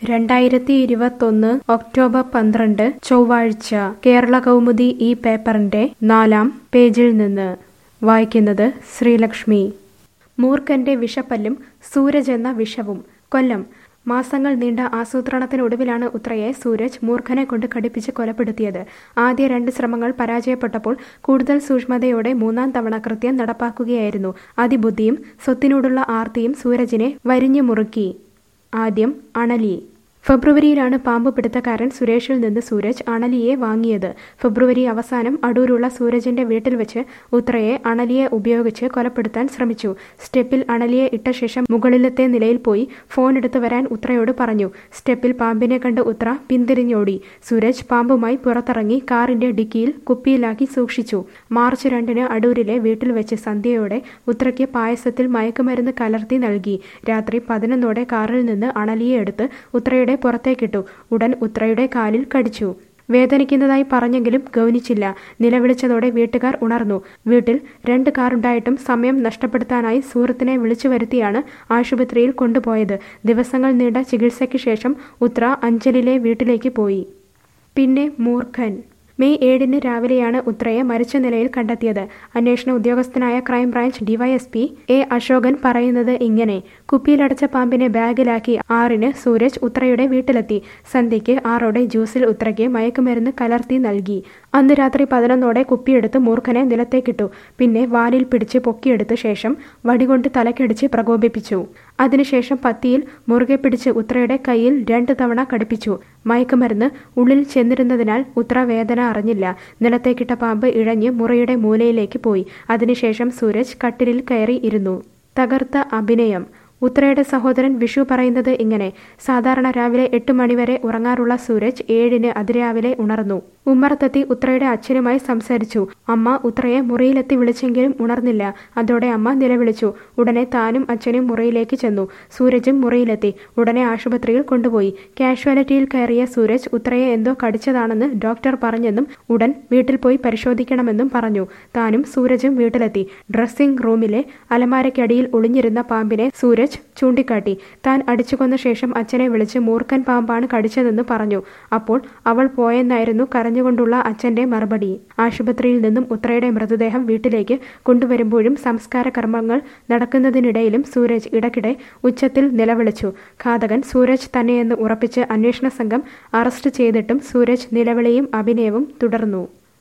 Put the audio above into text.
രണ്ടായിരത്തി ഇരുപത്തൊന്ന് ഒക്ടോബർ പന്ത്രണ്ട് ചൊവ്വാഴ്ച കേരള കൗമുദി ഈ പേപ്പറിന്റെ നാലാം പേജിൽ നിന്ന് വായിക്കുന്നത് ശ്രീലക്ഷ്മി മൂർഖന്റെ വിഷപ്പല്ലും സൂരജ് എന്ന വിഷവും കൊല്ലം മാസങ്ങൾ നീണ്ട ആസൂത്രണത്തിനൊടുവിലാണ് ഉത്രയെ സൂരജ് മൂർഖനെ കൊണ്ട് കടിപ്പിച്ച് കൊലപ്പെടുത്തിയത് ആദ്യ രണ്ട് ശ്രമങ്ങൾ പരാജയപ്പെട്ടപ്പോൾ കൂടുതൽ സൂക്ഷ്മതയോടെ മൂന്നാം തവണ കൃത്യം നടപ്പാക്കുകയായിരുന്നു അതിബുദ്ധിയും സ്വത്തിനോടുള്ള ആർത്തിയും സൂരജിനെ വരിഞ്ഞു മുറുക്കി ആദ്യം അണലി ഫെബ്രുവരിയിലാണ് പാമ്പ് പിടുത്തക്കാരൻ സുരേഷിൽ നിന്ന് സൂരജ് അണലിയെ വാങ്ങിയത് ഫെബ്രുവരി അവസാനം അടൂരുള്ള സൂരജിന്റെ വീട്ടിൽ വെച്ച് ഉത്രയെ അണലിയെ ഉപയോഗിച്ച് കൊലപ്പെടുത്താൻ ശ്രമിച്ചു സ്റ്റെപ്പിൽ അണലിയെ ഇട്ട ശേഷം മുകളിലത്തെ നിലയിൽ പോയി ഫോൺ എടുത്തു വരാൻ ഉത്രയോട് പറഞ്ഞു സ്റ്റെപ്പിൽ പാമ്പിനെ കണ്ട് ഉത്ര പിന്തിരിഞ്ഞോടി സൂരജ് പാമ്പുമായി പുറത്തിറങ്ങി കാറിന്റെ ഡിക്കിയിൽ കുപ്പിയിലാക്കി സൂക്ഷിച്ചു മാർച്ച് രണ്ടിന് അടൂരിലെ വീട്ടിൽ വെച്ച് സന്ധ്യയോടെ ഉത്രയ്ക്ക് പായസത്തിൽ മയക്കുമരുന്ന് കലർത്തി നൽകി രാത്രി പതിനൊന്നോടെ കാറിൽ നിന്ന് അണലിയെ എടുത്ത് ഉത്രയുടെ ഉത്രയുടെ പുറത്തേക്കിട്ടു ഉടൻ ഉത്രയുടെ കാലിൽ കടിച്ചു വേദനിക്കുന്നതായി പറഞ്ഞെങ്കിലും ഗൗനിച്ചില്ല നിലവിളിച്ചതോടെ വീട്ടുകാർ ഉണർന്നു വീട്ടിൽ രണ്ട് കാറുണ്ടായിട്ടും സമയം നഷ്ടപ്പെടുത്താനായി സുഹൃത്തിനെ വിളിച്ചു വരുത്തിയാണ് ആശുപത്രിയിൽ കൊണ്ടുപോയത് ദിവസങ്ങൾ നീണ്ട ചികിത്സയ്ക്ക് ശേഷം ഉത്ര അഞ്ചലിലെ വീട്ടിലേക്ക് പോയി പിന്നെ മൂർഖൻ മെയ് ഏഴിന് രാവിലെയാണ് ഉത്രയെ മരിച്ച നിലയിൽ കണ്ടെത്തിയത് അന്വേഷണ ഉദ്യോഗസ്ഥനായ ക്രൈംബ്രാഞ്ച് ഡിവൈഎസ്പി എ അശോകൻ പറയുന്നത് ഇങ്ങനെ കുപ്പിയിലടച്ച പാമ്പിനെ ബാഗിലാക്കി ആറിന് സൂരജ് ഉത്രയുടെ വീട്ടിലെത്തി സന്ധ്യയ്ക്ക് ആറോടെ ജ്യൂസിൽ ഉത്രയ്ക്ക് മയക്കുമരുന്ന് കലർത്തി നൽകി അന്ന് രാത്രി പതിനൊന്നോടെ കുപ്പിയെടുത്ത് മൂർഖനെ നിലത്തേക്കിട്ടു പിന്നെ വാലിൽ പിടിച്ച് പൊക്കിയെടുത്ത ശേഷം വടികൊണ്ട് തലക്കടിച്ച് പ്രകോപിപ്പിച്ചു അതിനുശേഷം പത്തിയിൽ മുറുകെ പിടിച്ച് ഉത്രയുടെ കയ്യിൽ രണ്ട് തവണ കടിപ്പിച്ചു മയക്കുമരുന്ന് ഉള്ളിൽ ചെന്നിരുന്നതിനാൽ ഉത്ര വേദന അറിഞ്ഞില്ല നിലത്തേക്കിട്ട പാമ്പ് ഇഴഞ്ഞ് മുറിയുടെ മൂലയിലേക്ക് പോയി അതിനുശേഷം സൂരജ് കട്ടിലിൽ കയറി ഇരുന്നു തകർത്ത അഭിനയം ഉത്രയുടെ സഹോദരൻ വിഷു പറയുന്നത് ഇങ്ങനെ സാധാരണ രാവിലെ എട്ട് മണിവരെ ഉറങ്ങാറുള്ള സൂരജ് ഏഴിന് അതിരാവിലെ ഉണർന്നു ഉമ്മറത്തെത്തി ഉത്രയുടെ അച്ഛനുമായി സംസാരിച്ചു അമ്മ ഉത്രയെ മുറിയിലെത്തി വിളിച്ചെങ്കിലും ഉണർന്നില്ല അതോടെ അമ്മ നിലവിളിച്ചു ഉടനെ താനും അച്ഛനും മുറിയിലേക്ക് ചെന്നു സൂരജും മുറിയിലെത്തി ഉടനെ ആശുപത്രിയിൽ കൊണ്ടുപോയി കാഷ്വാലിറ്റിയിൽ കയറിയ സൂരജ് ഉത്രയെ എന്തോ കടിച്ചതാണെന്ന് ഡോക്ടർ പറഞ്ഞെന്നും ഉടൻ വീട്ടിൽ പോയി പരിശോധിക്കണമെന്നും പറഞ്ഞു താനും സൂരജും വീട്ടിലെത്തി ഡ്രസ്സിംഗ് റൂമിലെ അലമാരയ്ക്കടിയിൽ ഒളിഞ്ഞിരുന്ന പാമ്പിനെ സൂരജ് ചൂണ്ടിക്കാട്ടി താൻ അടിച്ചുകൊന്ന ശേഷം അച്ഛനെ വിളിച്ച് മൂർഖൻ പാമ്പാണ് കടിച്ചതെന്ന് പറഞ്ഞു അപ്പോൾ അവൾ പോയെന്നായിരുന്നു കരഞ്ഞുകൊണ്ടുള്ള അച്ഛന്റെ മറുപടി ആശുപത്രിയിൽ നിന്നും ഉത്രയുടെ മൃതദേഹം വീട്ടിലേക്ക് കൊണ്ടുവരുമ്പോഴും സംസ്കാര കർമ്മങ്ങൾ നടക്കുന്നതിനിടയിലും സൂരജ് ഇടയ്ക്കിടെ ഉച്ചത്തിൽ നിലവിളിച്ചു ഘാതകൻ സൂരജ് തന്നെയെന്ന് ഉറപ്പിച്ച് അന്വേഷണ സംഘം അറസ്റ്റ് ചെയ്തിട്ടും സൂരജ് നിലവിളിയും അഭിനയവും തുടർന്നു